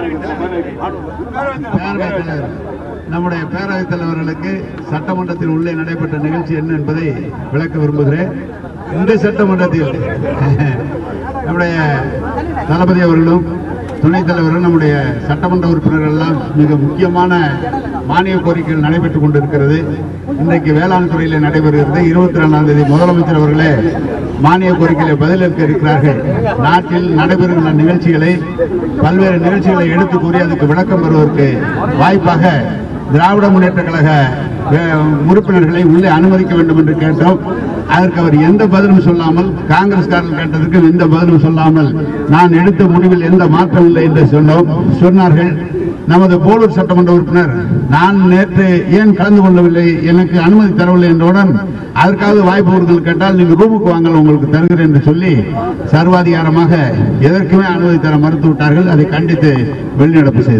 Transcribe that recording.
பேரவைத் தலைவர் நம்முடைய பேரவைத் தலைவர்களுக்கு சட்டமன்றத்தில் உள்ளே நடைபெற்ற நிகழ்ச்சி என்ன என்பதை விளக்க விரும்புகிறேன் இந்த சட்டமன்றத்தில் நம்முடைய தளபதி அவர்களும் துணைத் தலைவரும் நம்முடைய சட்டமன்ற உறுப்பினர்கள் எல்லாம் மிக முக்கியமான மானிய கோரிக்கைகள் நடைபெற்றுக் கொண்டிருக்கிறது இன்றைக்கு வேளாண் துறையில் நடைபெறுகிறது இருபத்தி ரெண்டாம் தேதி முதலமைச்சர் அவர்களே மானிய கோரிக்கைகளை பதிலளிக்க இருக்கிறார்கள் நாட்டில் நடைபெறுகின்ற நிகழ்ச்சிகளை பல்வேறு நிகழ்ச்சிகளை எடுத்து கூறி அதுக்கு விளக்கம் பெறுவதற்கு வாய்ப்பாக திராவிட முன்னேற்ற கழக வே- உறுப்பினர்களை உள்ளே அனுமதிக்க வேண்டும் என்று கேட்டோம் அதற்கு அவர் எந்த பதிலும் சொல்லாமல் காங்கிரஸ்காரர்கள் கேட்டதற்கு எந்த பதிலும் சொல்லாமல் நான் எடுத்த முடிவில் எந்த மாற்றம் இல்லை என்று சொன்னோம் சொன்னார்கள் நமது போலூர் சட்டமன்ற உறுப்பினர் நான் நேற்று ஏன் கலந்து கொள்ளவில்லை எனக்கு அனுமதி தரவில்லை என்றவுடன் அதற்காவது வாய்ப்பு அவர்கள் கேட்டால் நீங்க ரூமுக்கு வாங்கல் உங்களுக்கு தருகிறேன் என்று சொல்லி சர்வாதிகாரமாக எதற்குமே அனுமதி தர மறுத்து விட்டார்கள் அதை கண்டித்து வெளிநடப்பு செய்தார்